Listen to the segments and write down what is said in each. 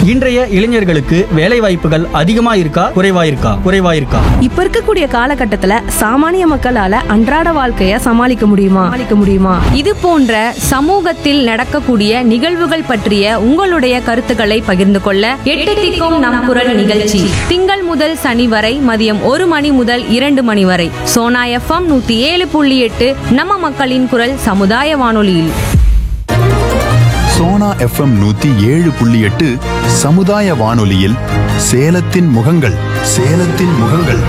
இன்றைய இளைஞர்களுக்கு வேலை வாய்ப்புகள் அதிகமா இருக்கா குறைவா இருக்கா குறைவா இருக்கா இப்ப இருக்கக்கூடிய காலகட்டத்துல சாமானிய மக்களால அன்றாட வாழ்க்கைய சமாளிக்க முடியுமா சமாளிக்க முடியுமா இது போன்ற சமூகத்தில் நடக்கக்கூடிய நிகழ்வுகள் பற்றிய உங்களுடைய கருத்துக்களை பகிர்ந்து கொள்ள எட்டு திக்கும் நம் குரல் நிகழ்ச்சி திங்கள் முதல் சனி வரை மதியம் ஒரு மணி முதல் இரண்டு மணி வரை சோனா எஃப்எம் நூத்தி ஏழு புள்ளி எட்டு நம்ம மக்களின் குரல் சமுதாய வானொலியில் சோனா எஃப்எம் நூத்தி ஏழு புள்ளி எட்டு சமுதாய வானொலியில் சேலத்தின் முகங்கள் சேலத்தின் முகங்கள்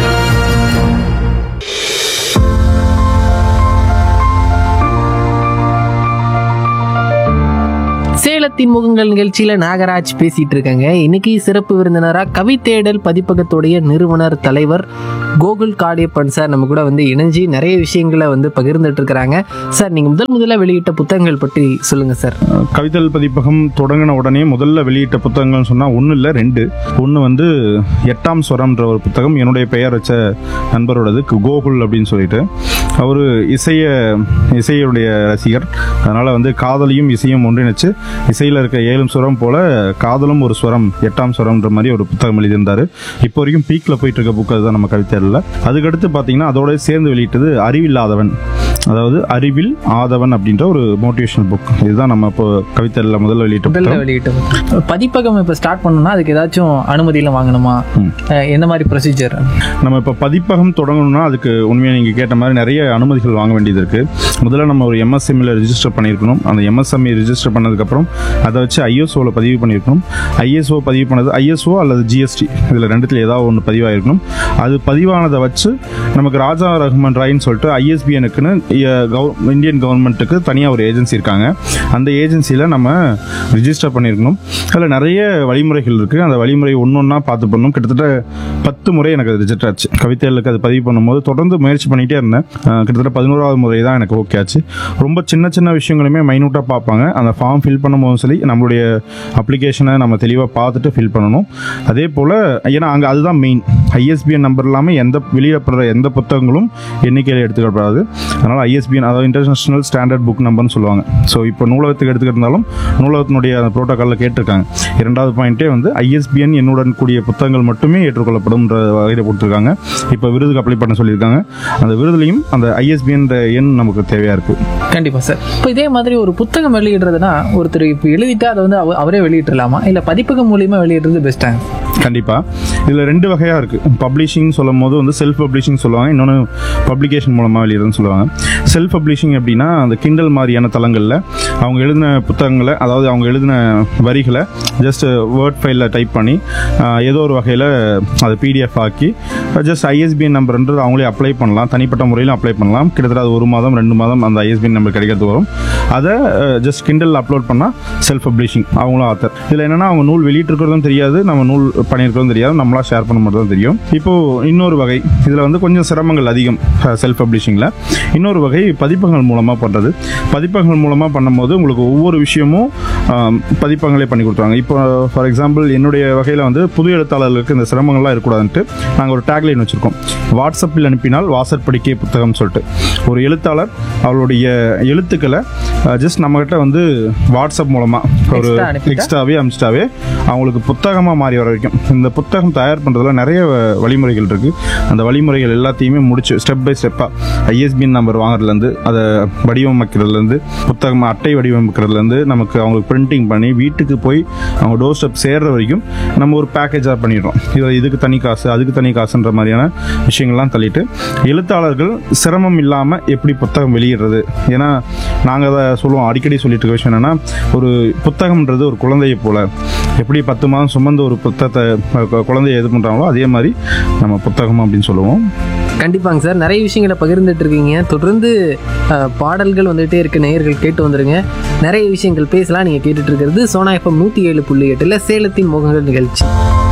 சேலத்தின் முகங்கள் நிகழ்ச்சியில நாகராஜ் பேசிட்டு இருக்காங்க இன்னைக்கு சிறப்பு விருந்தினரா கவித்தேடல் பதிப்பகத்துடைய நிறுவனர் தலைவர் கோகுல் காடியப்பன் சார் நம்ம கூட வந்து இணைஞ்சு நிறைய விஷயங்களை வந்து பகிர்ந்துட்டு இருக்கிறாங்க சார் நீங்க முதல் முதல்ல வெளியிட்ட புத்தகங்கள் பற்றி சொல்லுங்க சார் கவிதல் பதிப்பகம் தொடங்கின உடனே முதல்ல வெளியிட்ட புத்தகங்கள்னு சொன்னால் ஒன்று இல்லை ரெண்டு ஒன்று வந்து எட்டாம் ஸ்வரம்ன்ற ஒரு புத்தகம் என்னுடைய பெயர் வச்ச நண்பரோடது கு- கோகுல் அப்படின்னு சொல்லிட்டு அவர் இசைய இசையுடைய ரசிகர் அதனால் வந்து காதலையும் இசையும் ஒன்றிணைச்சு இசையில் இருக்க ஏழும் ஸ்வரம் போல காதலும் ஒரு ஸ்வரம் எட்டாம் ஸ்வரம்ன்ற மாதிரி ஒரு புத்தகம் எழுதியிருந்தார் இப்போ வரைக்கும் பீக்கில் போயிட்டு இருக்க புக் அதுதான் நம்ம கவிதையில் அதுக்கடுத்து பார்த்தீங்கன்னா அதோட சேர்ந்து வெளியிட்டது அறிவில்லாதவன் அதாவது அறிவில் ஆதவன் அப்படின்ற ஒரு மோட்டிவேஷனல் புக் இதுதான் நம்ம இப்போ கவிதையில் முதல்ல வெளியிட்ட முதல்ல புத்தகம் வெளியிட்ட புத்தகம். பதிப்பகம் இப்ப ஸ்டார்ட் பண்ணணும்னா அதுக்கு ஏதாச்சும் அனுமதியெல்லாம் வாங்கணுமா ம். அஹ் என்ன மாதிரி ப்ரொசீஜர் நம்ம இப்போ பதிப்பகம் தொடங்கணும்னா அதுக்கு உண்மையாக நீங்கள் கேட்ட மாதிரி நிறைய அனுமதிகள் வாங்க வேண்டியது இருக்குது முதல்ல நம்ம ஒரு எம்எஸ்எம்மில் ரிஜிஸ்டர் பண்ணியிருக்கணும் அந்த எம்எஸ்எம்இ ரிஜிஸ்டர் பண்ணதுக்கப்புறம் அதை வச்சு ஐஎஸ்ஓவில் பதிவு பண்ணியிருக்கணும் ஐஎஸ்ஓ பதிவு பண்ணது ஐஎஸ்ஓ அல்லது ஜிஎஸ்டி இதில் ரெண்டுத்தில் ஏதாவது ஒன்று பதிவாயிருக்கணும் அது பதிவானதை வச்சு நமக்கு ராஜா ரஹ்மான் ராயின்னு சொல்லிட்டு ஐஎஸ்பிஎனுக்குன்னு இந்தியன் கவர்மெண்ட்டுக்கு தனியாக ஒரு ஏஜென்சி இருக்காங்க அந்த ஏஜென்சியில் நம்ம ரிஜிஸ்டர் பண்ணியிருக்கணும் அதில் நிறைய வழிமுறைகள் இருக்குது அந்த வழிமுறை ஒன்று ஒன்றா பார்த்து பண்ணணும் கிட்டத்தட்ட பத்து முறை எனக்கு அது ரிஜெக்ட் ஆச்சு கவிதைகளுக்கு அது பதிவு பண்ணும்போது தொடர்ந்து முயற்சி பண்ணிகிட்டே இருந்தேன் அஹ் கிட்டத்தட்ட பதினோராவது முறை தான் எனக்கு ஓகே ஆச்சு ரொம்ப சின்ன சின்ன விஷயங்களுமே மைனூட்டாக பார்ப்பாங்க அந்த ஃபார்ம் ஃபில் பண்ணும்போதும் சரி நம்மளுடைய அப்ளிகேஷனை நம்ம தெளிவாக பார்த்துட்டு ஃபில் பண்ணணும் அதே போல் ஏன்னா அங்கே அதுதான் மெயின் ஐஎஸ்பிஎன் நம்பர் இல்லாமல் எந்த வெளியிடப்படுற எந்த புத்தகங்களும் எண்ணிக்கையில் எடுத்துக்கப்படாது அதனால் ஐஎஸ்பிஎன் அதாவது இன்டர்நேஷனல் ஸ்டாண்டர்ட் புக் நம்பர்னு சொல்லுவாங்க ஸோ இப்போ நூலகத்துக்கு எடுத்துக்கிட்டாலும் நூலகத்தினுடைய அந்த ப்ரோட்டோக்காலில் கேட்டிருக்காங்க இரண்டாவது பாயிண்ட்டே வந்து ஐஎஸ்பிஎன் எண்ணுடன் கூடிய புத்தகங்கள் மட்டுமே ஏற்றுக்கொள்ளப்படும்ன்ற வகையில் கொடுத்துருக்காங்க இப்போ விருதுக்கு அப்ளை பண்ண சொல்லியிருக்காங்க அந்த விருதுலையும் அந்த ஐஎஸ்பிஎன் எண் நமக்கு தேவையாக இருக்குது கண்டிப்பா சார் இப்போ இதே மாதிரி ஒரு புத்தகம் வெளியிடுறதுனா ஒருத்தர் இப்போ எழுதிட்டு அதை வந்து அவ- அவரே வெளியிடலாமா இல்ல பதிப்பகம் மூலியமா வெளியிடுறது பெஸ்ட்டா கண்டிப்பாக இதில் ரெண்டு வகையாக இருக்குது பப்ளிஷிங் சொல்லும் போது வந்து செல்ஃப் பப்ளிஷிங் சொல்லுவாங்க இன்னொன்று பப்ளிகேஷன் மூலமாக வெளியிடுறதுன்னு சொல்லுவாங்க செல்ஃப் பப்ளிஷிங் அப்படின்னா அந்த கிண்டல் மாதிரியான தளங்களில் அவங்க எழுதின புத்தகங்களை அதாவது அவங்க எழுதின வரிகளை ஜஸ்ட் வேர்ட் ஃபைலில் டைப் பண்ணி ஆஹ், ஏதோ ஒரு வகையில் அதை பிடிஎஃப் ஆக்கி ஜஸ்ட் ஐஎஸ்பிஎன் நம்பர்ன்றது அவங்களே அப்ளை பண்ணலாம் தனிப்பட்ட முறையில் அப்ளை பண்ணலாம் கிட்டத்தட்ட அது ஒரு மாதம் ரெண்டு மாதம் அந்த ஐஎஸ்பிஎன் நம்பர் கிடைக்கிறது வரும் அதை ஜஸ்ட் கிண்டல் அப்லோட் பண்ணால் செல்ஃப் பப்ளிஷிங் அவங்களும் ஆத்தர் இதில் என்னன்னா அவங்க நூல் வெளியிட்டிருக்கிறதும் தெரியாது நம்ம நூல் பண்ணியிருக்கிறதும் தெரியாது நம்மளா ஷேர் பண்ண மட்டும் தான் தெரியும் இப்போ இன்னொரு வகை இதில் வந்து கொஞ்சம் சிரமங்கள் அதிகம் செல்ஃப் பப்ளிஷிங்கில் இன்னொரு வகை பதிப்பகங்கள் மூலமாக பண்ணுறது பதிப்பகங்கள் மூலமாக பண்ணும்போது உங்களுக்கு ஒவ்வொரு விஷயமும் ஆம், பதிப்பகங்களே பண்ணி கொடுத்துருவாங்க இப்போ ஃபார் எக்ஸாம்பிள் என்னுடைய வகையில் வந்து புது எழுத்தாளர்களுக்கு இந்த சிரமங்கள்லாம் இருக்கக்கூடாதுன்ட்டு நாங்கள் ஒரு டேக்லைன் வச்சுருக்கோம் வாட்ஸ்அப்பில் அனுப்பினால் வாசற்படிக்கே புத்தகம் சொல்லிட்டு ஒரு எழுத்தாளர் அவருடைய எழுத்துக்களை ஜஸ்ட் நம்மகிட்ட வந்து வாட்ஸ்அப் மூலமாக ஒரு Text ஆ அனுப்பிட்டா? டெக்ஸ்டாகவே அனுப்பிச்சிட்டாவே அவங்களுக்கு புத்தகமாக மாறி வர வைக்கும் இந்த புத்தகம் தயார் பண்ணுறதுல நிறைய வ- வழிமுறைகள் இருக்குது அந்த வழிமுறைகள் எல்லாத்தையுமே முடிச்சு ஸ்டெப் பை ஸ்டெப்பாக ஐஎஸ்பிஎன் நம்பர் வாங்குறதுலேருந்து அதை வடிவமைக்கிறதுலேருந்து புத்தகம் அட்டை வடிவமைக்கிறதுலேருந்து நமக்கு அவங்களுக்கு பிரிண்டிங் பண்ணி வீட்டுக்கு போய் அவங்க டோர் ஸ்டெப் சேர்ற வரைக்கும் நம்ம ஒரு பேக்கேஜாக பண்ணிடுறோம் இதில் இதுக்கு தனி காசு அதுக்கு தனி காசுன்ற மாதிரியான விஷயங்கள்லாம் தள்ளிட்டு எழுத்தாளர்கள் சிரமம் இல்லாமல் எப்படி புத்தகம் வெளியிடுறது ஏன்னா நாங்கள் அதை சொல்லுவோம் அடிக்கடி சொல்லிட்டு இருக்க விஷயம் என்னென்னா ஒரு புத்தகம்ன்றது ஒரு குழந்தையை போல எப்படி பத்து மாதம் சுமந்த ஒரு புத்தகத்தை அஹ், கு- குழந்தைய இது பண்ணுறாங்களோ அதே மாதிரி நம்ம புத்தகம் அப்படின்னு சொல்லுவோம் கண்டிப்பாங்க சார் நிறைய விஷயங்களை பகிர்ந்துட்டு இருக்கீங்க தொடர்ந்து அஹ், பாடல்கள் வந்துகிட்டே இருக்கு நேயர்கள் கேட்டு வந்துருங்க நிறைய விஷயங்கள் பேசலாம் நீங்க கேட்டுட்டு இருக்கிறது சோனா எஃப்எம் நூத்தி ஏழு புள்ளி எட்டுல சேலத்தின் முகங்கள் நிகழ்ச்சி